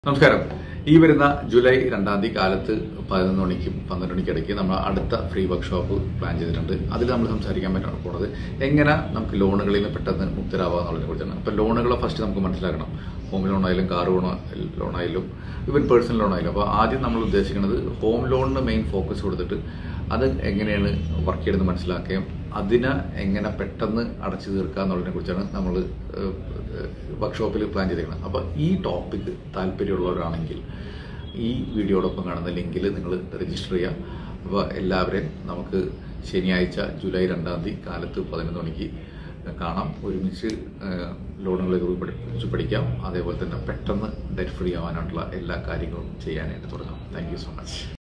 നമസ്കാരം ഈ വരുന്ന ജൂലൈ രണ്ടാം തീയതി കാലത്ത് പതിനൊന്ന് മണിക്കും പന്ത്രണ്ട് മണിക്കും ഇടയ്ക്ക് നമ്മൾ അടുത്ത ഫ്രീ വർക്ക്ഷോപ്പ് പ്ലാൻ ചെയ്തിട്ടുണ്ട് അതിൽ നമ്മൾ സംസാരിക്കാൻ പറ്റാൻ പോണത് എങ്ങനെ നമുക്ക് ലോണുകളിൽ നിന്ന് പെട്ടെന്ന് മുക്തരാവുക എന്നുള്ളതിനെ കുറിച്ചാണ് അപ്പോൾ ലോണുകൾ ഫസ്റ്റ് നമുക്ക് മനസ്സിലാക്കണം ഹോം ലോൺ ആയാലും കാർ ലോൺ ആയാലും ഇവൻ പേഴ്സണൽ ലോൺ ആയാലും അപ്പോൾ ആദ്യം നമ്മൾ ഉദ്ദേശിക്കുന്നത് ഹോം ലോണിന് മെയിൻ ഫോക്കസ് കൊടുത്തിട്ട് അത് എങ്ങനെയാണ് വർക്ക് ചെയ്യണമെന്ന് മനസ്സിലാക്കുകയും അതിനെ എങ്ങനെ പെട്ടെന്ന് അടച്ചു തീർക്കുക എന്നുള്ളതിനെ കുറിച്ചാണ് നമ്മൾ വർക്ക്ഷോപ്പിൽ പ്ലാൻ ചെയ്തിരിക്കുന്നത് അപ്പോൾ ഈ ടോപ്പിക് താല്പര്യമുള്ളവരാണെങ്കിൽ ഈ വീഡിയോടൊപ്പം കാണുന്ന ലിങ്കിൽ നിങ്ങൾ രജിസ്റ്റർ ചെയ്യുക അപ്പോൾ എല്ലാവരെയും നമുക്ക് ശനിയാഴ്ച ജൂലൈ രണ്ടാം തീയതി കാലത്ത് പതിനൊന്ന് മണിക്ക് കാണാം ഒരുമിച്ച് ലോണുകളെ കുറിച്ച് പഠിക്കാം അതേപോലെ തന്നെ പെട്ടെന്ന് ഡെറ്റ് ഫ്രീ ആവാനായിട്ടുള്ള എല്ലാ കാര്യങ്ങളും ചെയ്യാനായിട്ട് തുടങ്ങാം താങ്ക് യു സോ മച്ച്